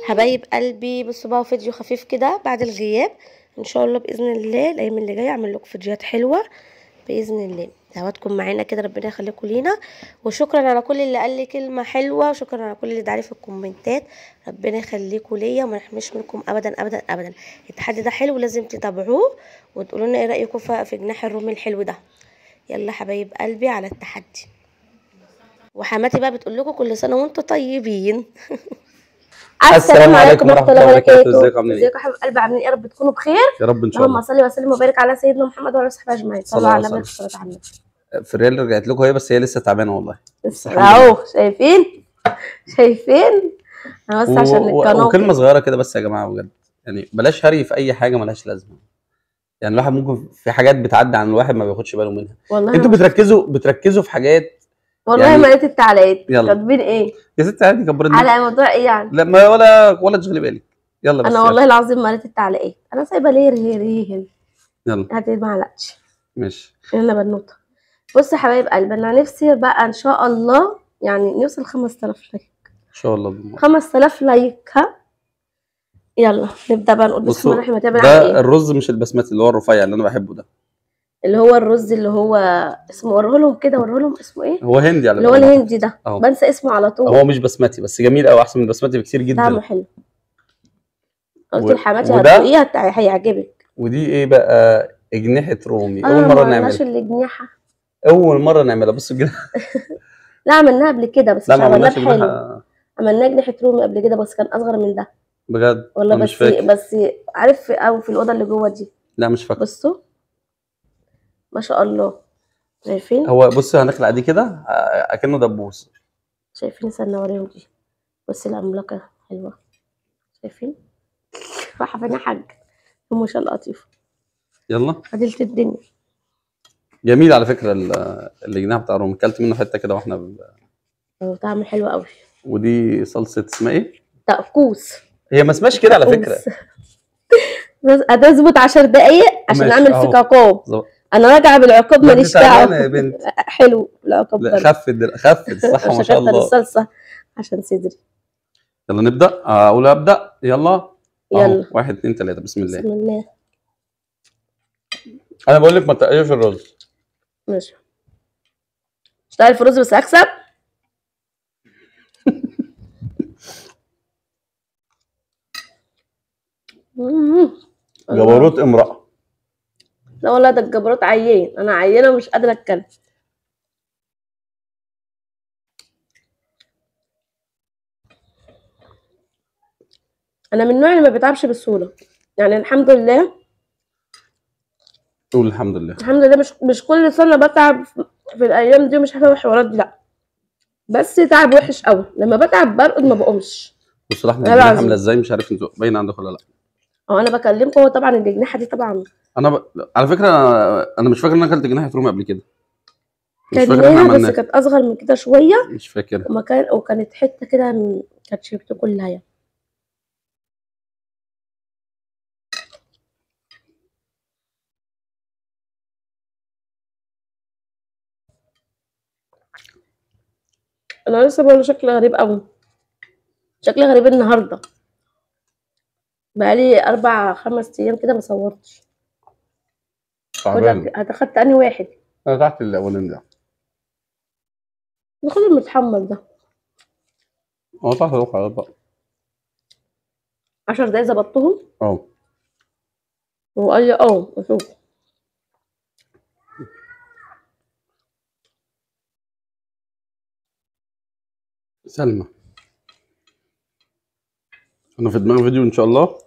حبايب قلبي بصوا بقى فيديو خفيف كده بعد الغياب ان شاء الله باذن الله الايام اللي جايه اعمل لكم فيديوهات حلوه باذن الله دعواتكم معانا كده ربنا يخليكم لينا وشكرا على كل اللي قال لي كلمه حلوه وشكرا على كل اللي دعالي في الكومنتات ربنا يخليكم ليا وما نحمش منكم ابدا ابدا ابدا التحدي ده حلو لازم تتابعوه وتقولوا لنا ايه رايكم في جناح الرومي الحلو ده يلا حبايب قلبي على التحدي وحماتي بقى بتقول لكم كل سنه وانتم طيبين السلام عليكم ورحمة الله وبركاته. ازيكم عاملين ايه؟ ازيكم يا حبايب قلبي عاملين ايه يا رب تكونوا بخير يا رب ان شاء اللهم الله صل وسلم وبارك على سيدنا محمد وعلى اصحابه اجمعين صلى صلوا الله على عليه النبي صلى الله عليه وسلم في الريال رجعت لكم هي بس هي لسه تعبانه والله بس الحمد اهو شايفين شايفين انا بس و- عشان و- القناه وكلمه كده. صغيره كده بس يا جماعه بجد يعني بلاش هري في اي حاجه ملهاش لازمه يعني الواحد ممكن في حاجات بتعدي عن الواحد ما بياخدش باله منها والله انتوا ما- بتركزوا بتركزوا في حاجات والله يعني- ما لقيت التعليقات يلا. كاتبين ايه يا ست عادي كبر الدنيا. على موضوع ايه يعني لا ما ولا ولا تشغلي بالك يلا بس انا والله العظيم ما لقيت التعليقات انا سايبه ليه هي هي يلا هاتي ما علقتش ماشي انا بنوته بص يا حبايب قلبي انا نفسي بقى ان شاء الله يعني نوصل 5000 لايك ان شاء الله بالله. 5000 لايك ها يلا نبدا بقى نقول بسم الله بصوا الرحمن الرحيم بنعمل ده ايه الرز مش البسمتي اللي هو الرفيع اللي انا بحبه ده اللي هو الرز اللي هو اسمه وريه لهم كده وريه لهم اسمه ايه هو هندي على اللي هو فكرة. الهندي ده أهو. بنسى اسمه على طول هو مش بسمتي بس جميل قوي احسن من البسمتي بكتير طعمه جدا حلو قلت و- لحماتي وده- هتدوقيه هت- هيعجبك ودي ايه بقى اجنحه رومي انا اول ما مره عملناش نعملها الجناحه اول مره نعملها بصوا كده لا عملناها قبل كده بس لا مش ما عملناه عملناش بحلو اجنحه عملناه جناحة رومي قبل كده بس كان اصغر من ده بجد والله أنا بس مش فاكر بس عارف في او في الاوضه اللي جوه دي لا مش فاكر بصوا ما شاء الله شايفين هو بص هنخلع دي كده آه، اكنه دبوس شايفين استنى اوريهم دي بصي العملاقه حلوه شايفين راحه فين يا حاج ام شاء الله لطيفه يلا عدلت الدنيا جميل على فكره ال- الجناح بتاع رومي كلت منه حته كده واحنا ب... هو طعم حلو قوي ودي صلصه اسمها ايه تأكوس هي ما اسمهاش كده على فكره هتظبط 10 دقايق عشان ماشي، اعمل أهو. فيك عقاب ظبط. انا راجعه بالعقاب لا، ماليش انت تعبانة يا دعوه بنت حلو العقاب لا ده خفت دل... خفت الصحه ما عشان شاء كتر الله الصلصه عشان صدري يلا نبدا آه، اقول ابدا يلا أهو. يلا. واحد اتنين تلاته بسم الله بسم الله انا بقول لك ما تقليش الرز ماشي اشتغل في رز بس اكسب مم. جبروت امراه لا والله ده الجبروت عيان انا عيانه ومش قادره اتكلم انا من النوع اللي ما بيتعبش بسهوله يعني الحمد لله قول الحمد لله الحمد لله مش مش كل سنه بتعب في الايام دي مش عارفه الحوارات دي لا بس تعب وحش قوي لما بتعب برقد ما بقومش بصوا احنا لا الجناح العظيم. عامله ازاي مش عارف انتوا باين عندكم ولا لا اه انا بكلمكم هو طبعا الجناحه دي طبعا انا ب... على فكره انا مش فاكر ان انا اكلت جناحه رومي قبل كده مش كان فاكر احنا ليها بس عملناها كانت اصغر من كده شويه مش فاكر ومكان وكانت حته كده م- كانت شربته كلها يعني. انا لسه بقول شكلي غريب قوي شكلي غريب النهارده بقالي اربع خمس ايام كده ما صورتش تعبان هتاخدت انهي واحد انا تحت الاولاني ده ناخد المتحمل ده هو تحت اهو خلاص بقى عشر دقايق ظبطتهم اه وقال لي اه اشوف سلمى انا في دماغي فيديو ان شاء الله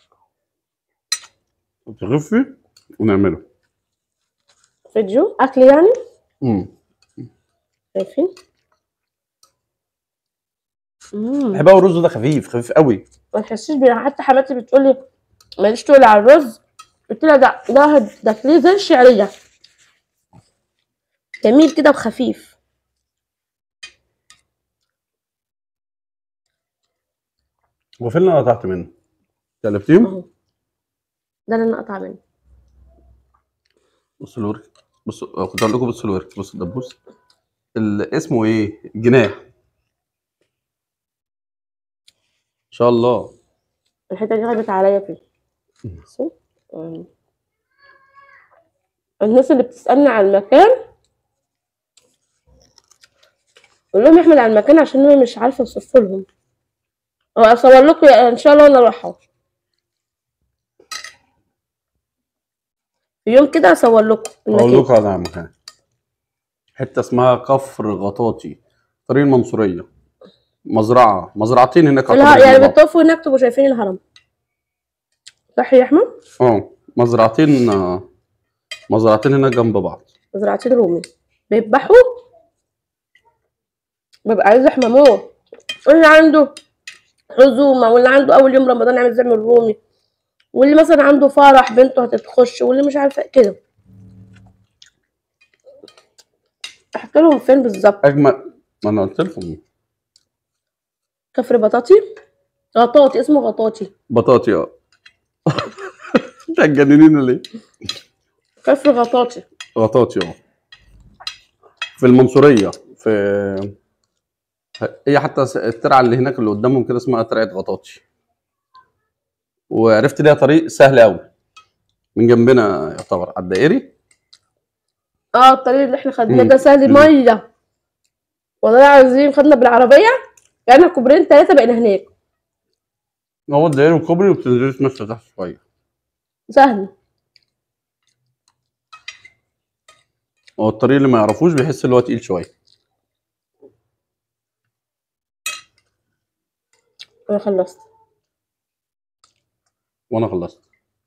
تخفي ونعمله فيديو اكل يعني امم شايفين امم بحب قوي الرز ده خفيف خفيف قوي ما تحسيش بيه حتى حماتي بتقولي ماليش تقول على الرز قلت لها ده ده ده ليه زي الشعريه جميل كده وخفيف هو فين اللي انا قطعت منه؟ قلبتيهم؟ اهو ده اللي انا قطع منه بصوا الورك بصوا كنت اقول لكم بصوا الورك بصوا الدبوس ال- اسمه ايه؟ جناح شاء الله الحته دي غابت عليا فيه بصوا. مم. الناس اللي بتسألني على المكان قول لهم احمد على المكان عشان انا مش عارفه اوصف لهم او اصور لكم ان شاء الله وانا رايحه في يوم كده اصور لكم اقول المكان لكم على مكان حته اسمها كفر غطاطي طريق المنصوريه مزرعه مزرعتين هناك الها... يعتبر يعني جنب بعض. بتقفوا هناك تبقوا شايفين الهرم صح يا احمد اه مزرعتين آه، مزرعتين هناك جنب بعض مزرعتين رومي بيذبحوا ببقى عايزه احمى موت واللي عنده عزومه واللي عنده اول يوم رمضان عايز يعمل رومي واللي مثلا عنده فرح بنته هتتخش واللي مش عارفه كده احكي لهم فين بالظبط اجمل ما انا قلت لكم كفر بطاطي غطاطي اسمه غطاطي بطاطي اه انت هتجننينا ليه؟ كفر غطاطي غطاطي اه في المنصوريه في هي حتى س- الترعه اللي هناك اللي قدامهم كده اسمها ترعه غطاطي وعرفت ليها طريق سهل قوي من جنبنا يعتبر على الدائري اه الطريق اللي احنا خدناه مم. ده سهل مم. ميه والله العظيم خدنا بالعربيه يعني كوبرين ثلاثه بقينا هناك هو الدائري والكوبري وبتنزلي تمشي تحت شويه سهل هو الطريق اللي ما يعرفوش بيحس اللي هو تقيل شويه انا خلصت وانا خلصت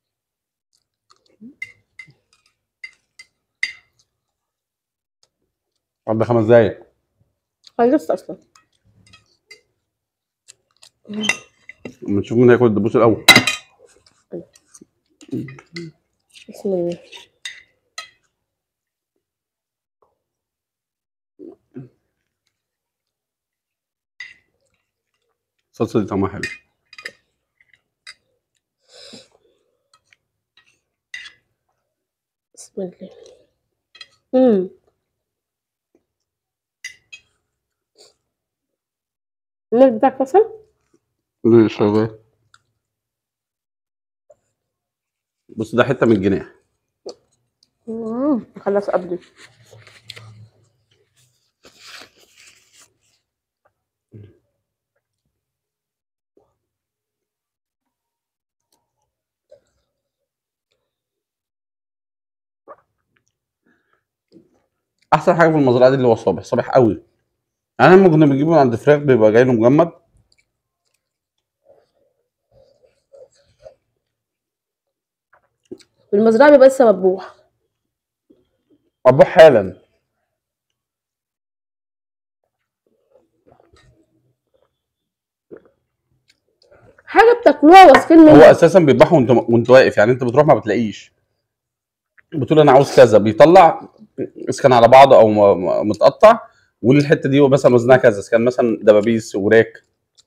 عدى خمس دقايق خلصت اصلا اما نشوف مين هياكل الدبوس الاول بسم الله الصلصه دي طعمها حلو بسم الله امم الناس بتاعك فصل ليه شغال بص ده حته من الجناح خلص قبلي احسن حاجه في المزرعه دي اللي هو صابح صابح قوي انا لما كنا بنجيبه من عند فراخ بيبقى جاي له مجمد المزرعه بيبقى لسه مذبوح ابوه حالا حاجه بتاكلوها واثقين هو منها اساسا بيذبحه وانت وانت واقف يعني انت بتروح ما بتلاقيش بتقول انا عاوز كذا بيطلع اذا كان على بعضه او م- م- متقطع والحته دي مثلا وزنها كذا اذا كان مثلا دبابيس وراك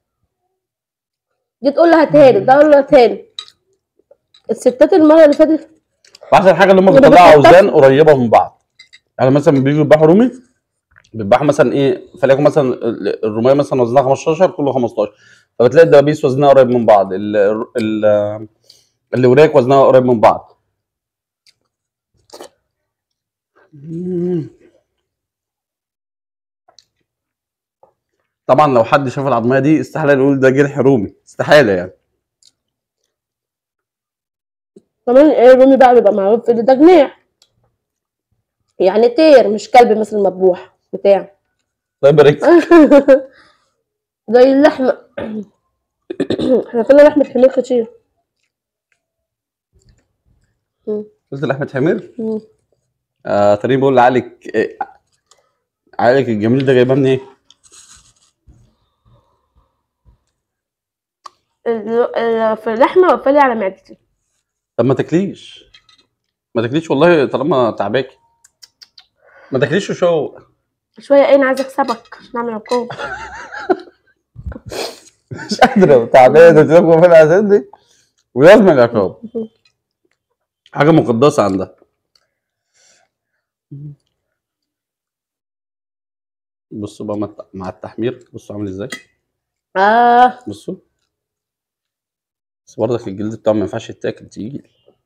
دي تقول لها تاني ده اقول لها تاني الستات المره اللي فاتت واحسن حاجه اللي هم وده بيطلعوا بيحطها- اوزان قريبه من بعض يعني مثلا لما بييجوا يذبحوا رومي بيذبحوا مثلا ايه فليكن مثلا ال- الروميه مثلا وزنها 15 كله 15 فبتلاقي الدبابيس وزنها قريب من بعض ال ال الوراك وزنها قريب من بعض مم. طبعا لو حد شاف العظميه دي استحاله يقول ده جرح رومي استحاله يعني كمان ايه الرومي بقى بيبقى معروف ان ده جناح يعني طير مش كلب مثل مذبوح بتاع الله يبارك زي اللحمه احنا كنا لحمه حمير كتير مم. قلت لاحمد حمير مم. آه تقريبا بقول لعلك إيه عليك الجميل ده جايباه منين؟ ال- ال- في اللحمه وقفلي على معدتي طب ما تاكليش ما تاكليش والله طالما تعباكي ما تاكليش وشو شويه ايه انا عايزه اكسبك عشان اعمل عقاب مش قادره تعبانه تاكل في الاساس دي ولازم العقاب حاجه مقدسه عندها بصوا بقى مع الت- مع التحمير بصوا عامل ازاي اه بصوا بس برضك الجلد بتاعه ما ينفعش يتاكل تقيل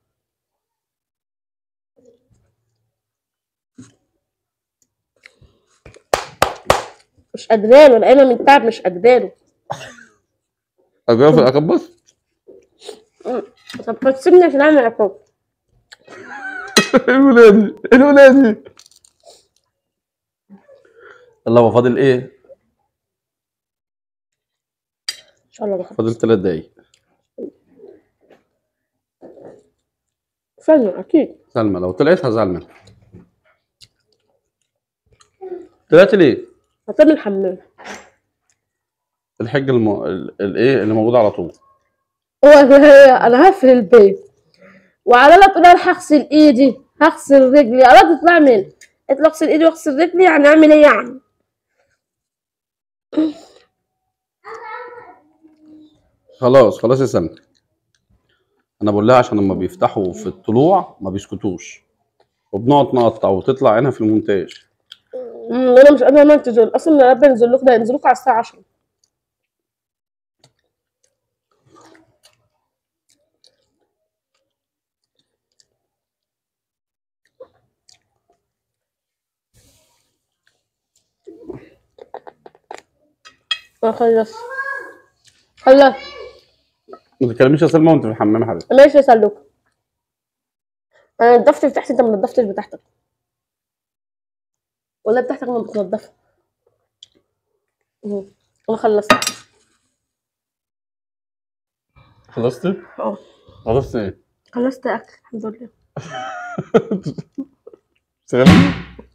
مش قادراله انا قايمه من التعب مش قادراله اجرب في العقاب بس طب بس سيبني عشان اعمل عقاب الولادي الولادي يلا هو فاضل ايه؟ ان شاء الله بخلص فاضل ثلاث دقايق فعلا اكيد سلمى لو طلعت هزعل منها طلعت ليه؟ هتعمل حمام الحج الم... ال- الايه اللي موجود على طول هو انا انا هقفل البيت وعلى لا تقول انا هغسل ايدي هغسل رجلي على تطلع من قلت له اغسل ايدي واغسل رجلي يعني اعمل ايه يعني خلاص خلاص يا سلمى انا بقول لها عشان لما بيفتحوا في الطلوع ما بيسكتوش وبنقعد نقطع وتطلع عينها في المونتاج أمم، انا مش قادره امنتج اصلا انا بنزل لكم ده ينزل لكم على الساعه 10 اه خلص خلص ما تتكلميش يا سلمى وانت في الحمام يا حبيبتي ماشي يا سلوك انا نضفت بتاعتي انت ما نضفتش بتاعتك ولا بتاعتك ما بتنضفها أمم، انا خلصت خلصتي؟ اه خلصتي ايه؟ خلصت اكل الحمد لله سلمى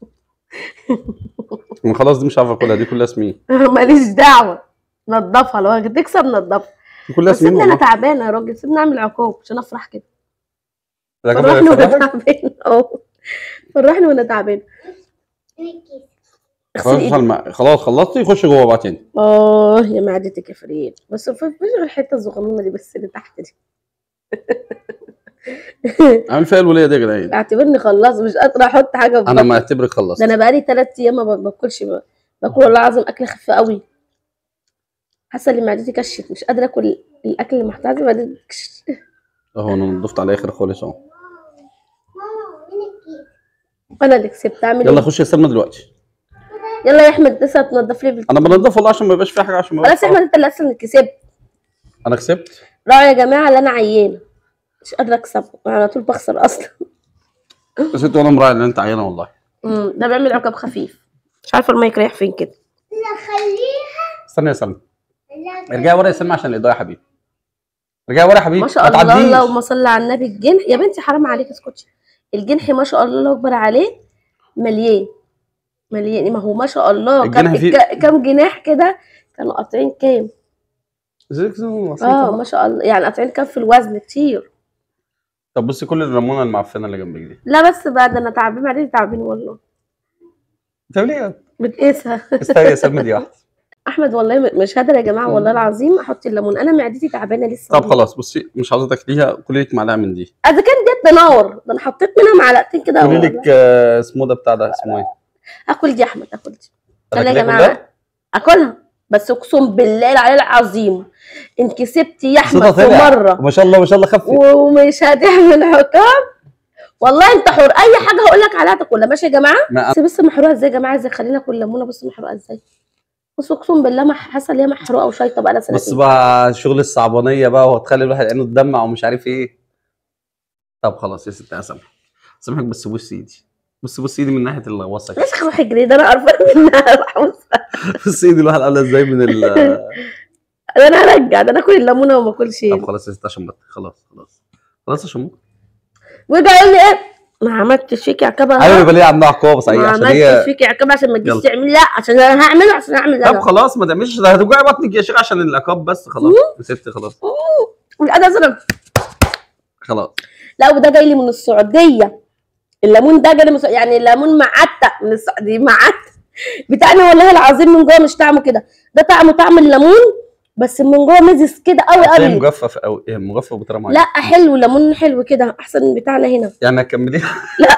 ما خلاص دي مش عارفه اكلها دي كلها سمين ماليش دعوه نضفها لو هتكسب نضفها دي كلها بس سمين سيبني انا والله تعبانه يا راجل سيبني اعمل عقاب عشان افرح كده ده كده فرحني وانا يفرحك؟ تعبانه اه فرحني وانا تعبانه اغسل خلاص يا ايدك سلمى خلاص خلصتي خشي جوه بقى تاني اه يا معدتك يا فريد بس في مفيش غير الحته الصغنونه دي بس اللي تحت دي عامل فيها الوليه دي يا جدعان اعتبرني خلصت مش قادره احط حاجه في انا بطني. ما اعتبرك ده خلصت انا بقالي ثلاث ايام ما باكلش ب- باكل والله العظيم اكل خفيف قوي حاسه ان معدتي كشت مش قادره اكل الاكل اللي محتاج معدتي كش- اهو انا نضفت على الاخر خالص اهو انا اللي كسبت اعمل يلا ايه خش يا سلمى دلوقتي يلا يا احمد لسه تنضف لي في انا بنضف والله عشان ما يبقاش في حاجه عشان ما خلاص يا يبقاش احمد انت اللي اصلا كسبت انا كسبت راعي يا جماعه اللي انا عيانه مش قادره اكسب انا على طول بخسر اصلا بس انت وانا مراعي ان انت عيانه والله أمم، ده بيعمل عقاب خفيف مش عارفه المايك رايح فين كده استنى يا سلمى ارجعي ورا يا سلمى عشان الاضاءه يا حبيبي ارجعي ورا يا حبيبي ما شاء ما الله تعديش. اللهم صل على النبي الجنح يا بنتي حرام عليك اسكتي الجنح ما شاء الله الله اكبر عليه مليان مليان ما هو ما شاء الله كم الجنح فيه- ك- كم جناح كده كانوا قاطعين كام زيك زي ما بسيطة اه بقى. ما شاء الله يعني قاطعين كام في الوزن كتير طب بصي كل الليمونه المعفنه اللي جنبك دي لا بس بعد انا تعبانه معدتي تعبانه والله بتعملي ايه؟ بتقيسها استني يا سلمى دي واحده احمد والله م- مش قادره يا جماعه والله العظيم احط الليمون انا معدتي تعبانه لسه طب والله. خلاص بصي مش عاوزه تاكليها كلي لك معلقه من دي اذا كان دي تنور ده انا حطيت منها معلقتين كده كلي والله. لك آه، اسمه ده بتاع ده اسمه ايه؟ اكل دي يا احمد اكل دي يلا يا هتاكليها جماعه كلها؟ اكلها بس اقسم بالله العلي العظيم ان كسبت يا احمد صوتها في طلع. مره ما شاء الله ما شاء الله خفت ومش هتعمل عقاب والله انت حر اي حاجه هقول لك عليها تاكلها ماشي يا جماعه ما بس بص محروقه ازاي يا جماعه ازاي خلينا اكل ليمونه بص محروقه ازاي بص اقسم بالله ما حاسه ان هي محروقه وشايطه بقى لها بص سنتين بقى شغل الصعبانيه بقى وهتخلي الواحد عينه تدمع ومش عارف ايه طب خلاص يا ستي اسامحك اسامحك بس بص ايدي بص بص ايدي من ناحيه الوسط ليش روح اجري ده انا قرفانه منها روح أبص. بص ايدي الواحد عامله ازاي من ال ده انا هرجع ده انا اكل الليمونه وما اكلش طب خلاص يا ستي عشان بط- خلاص خلاص خلاص عشان بط- ويرجع يقول لي ايه ما عملتش فيك عقاب ايوه يبقى ليه عندها عقاب ما صحيح عشان عملتش هي فيك عقاب عشان ما تجيش يلا. تعمل لا عشان انا هعمله عشان اعمل طب انا خلاص ما تعملش ده هتوجعي بطنك يا شيخ عشان العقاب بس خلاص يا ستي خلاص انا اصلا خلاص لا وده جاي لي من السعوديه الليمون ده جاي لي من السعودية. يعني الليمون معتق من السعوديه معتق بتاعنا والله العظيم من جوه مش طعمه كده ده طعمه طعم الليمون بس من جوه مزز كده قوي هتلاقيه قوي مجفف قوي إيه، مجفف بطريقه معينه لا حلو ليمون حلو كده احسن من بتاعنا هنا يعني هتكمليها لا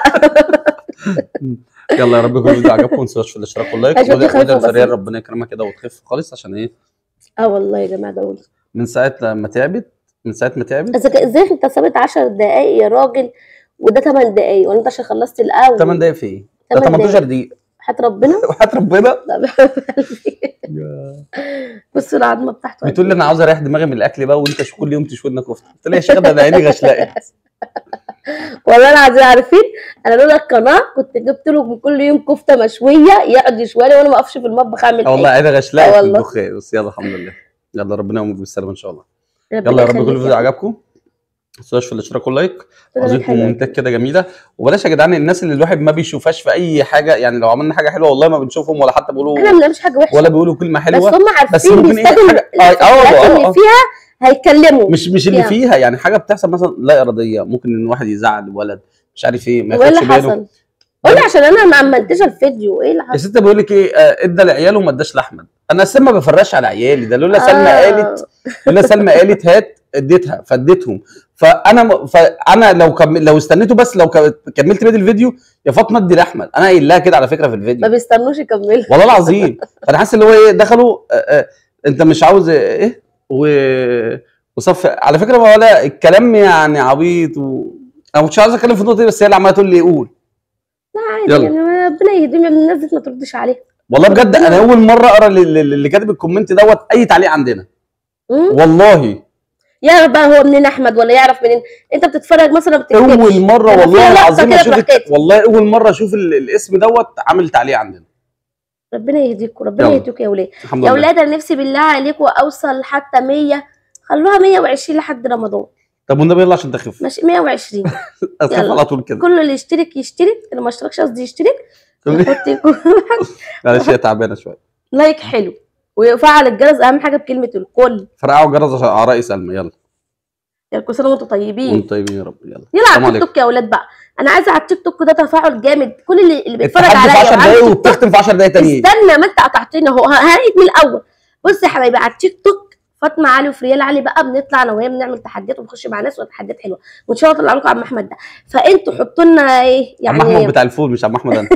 يلا يا رب يكون الفيديو عجبكم ما تنسوش في الاشتراك واللايك عشان وادعي تخافوا بس. لسريع ربنا يكرمها كده وتخف خالص عشان ايه اه والله يا جماعه دول من ساعه لما تعبت من ساعه ما تعبت إذا ازاي انت ثابت 10 دقايق يا راجل وده 8 دقايق ولا انت عشان خلصت الاول 8 دقايق في ايه؟ ده 8 18 دقايق. دقيقه حياة ربنا وحياه ربنا لا بحب قلبي. بصوا العظمه بتاعته بتقول لي انا عاوز اريح دماغي من الاكل بقى وانت شو كل يوم تشوي لنا كفته قلت لها يا شيخ ده انا عيني غشلقت والله العظيم عارفين انا لولا القناه كنت جبت له من كل يوم كفته مشويه يقعد يشوي لي وانا ما اقفش في المطبخ اعمل اه والله حاجه عيني غشلقت اه في والله. الدخان بس يلا الحمد لله يلا ربنا يقومك بالسلامه ان شاء الله ربنا يلا يا رب يخليك كل يا الفيديو رب. عجبكم ما تنسوش في الاشتراك واللايك ربنا عاوزين يخليك. كومنتات كده جميله وبلاش يا جدعان الناس اللي الواحد ما بيشوفهاش في اي حاجه يعني لو عملنا حاجه حلوه والله ما بنشوفهم ولا حتى بيقولوا احنا ما بنعملش حاجه وحشه ولا بيقولوا كلمه بس حلوه هم بس عارفين ممكن ايه بيستخدموا حاجه اه اه الفيديوهات والله اللي اه فيها هيتكلموا مش مش اللي فيها. فيها يعني حاجه بتحصل مثلا لا اراديه ممكن ان واحد يزعل ولد مش عارف ايه ما وايه ياخدش اللي باله حصل؟ قولي عشان انا ما عملتش الفيديو ايه اللي يا حصل؟ ست بيقول لك ايه آه، ادى لعياله وما اداش لاحمد انا اصلا ما بفرقش على عيالي ده لولا سلمى آه. قالت لولا سلمى قالت هات اديتها فاديتهم فانا م... فانا لو كم... لو استنيته بس لو ك... كملت بيت الفيديو يا فاطمه ادي لاحمد انا قايل لها كده على فكره في ما الفيديو بيستنوش يكملوا والله العظيم فانا حاسس اللي هو ايه دخلوا آه، آه، انت مش عاوز ايه و وصف على فكره ما ولا الكلام يعني عبيط و... انا مش عاوز اتكلم في النقطه دي بس هي اللي عماله تقول لي قول لا عادي يلا. يعني ربنا يهديهم يا ابن الناس دي ما تردش عليها والله بجد انا اول مره اقرا اللي, اللي كاتب الكومنت دوت اي تعليق عندنا مم؟ والله يعرف بقى هو منين احمد ولا يعرف منين انت بتتفرج مثلا ما بتكتبش اول مره لما والله فيها لقطة العظيم كده اشوف تروح الت- كاتب. والله اول مره اشوف ال- الاسم دوت عامل تعليق عندنا ربنا يهديكم ربنا يلا. يهديكم يا ولاد الحمد يا لله ولاد انا نفسي بالله عليكم اوصل حتى 100 خلوها 120 لحد رمضان طب والنبي يلا عشان تخف ماشي 120 اخف يلا. على طول كده كل اللي يشترك يشترك اللي ما اشتركش قصدي يشترك يحط يكون معلش هي تعبانه شويه لايك حلو ويفعل الجرس اهم حاجه بكلمه الكل فرقعوا الجرس عشان اعراء سلمى يلا يا كل سنه وانتم طيبين وانتم طيبين يا رب يلا يلا السلام على التيك عليكم توك يا اولاد بقى انا عايزه على التيك توك ده تفاعل جامد كل اللي, اللي بيتفرج التحدي في عليا 10 وعامل دقايق تيك توك وبتختم في 10 دقايق تانيين استنى ما انت قطعتني اهو هعيد من الاول بص يا حبايبي على التيك توك فاطمه علي وفريال علي بقى بنطلع انا وهي بنعمل تحديات وبنخش مع ناس وتحديات حلوه وان شاء الله اطلع لكم عم احمد ده فانتوا حطوا لنا ايه عم احمد يعني بتاع الفول مش عم احمد انا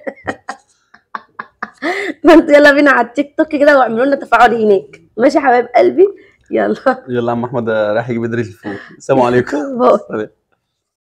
فانتوا يلا بينا على التيك توك كده واعملوا لنا تفاعل هناك ماشي يا حبايب قلبي يلا يلا يا عم احمد رايح يجيب دريس الفول السلام عليكم باي سلام.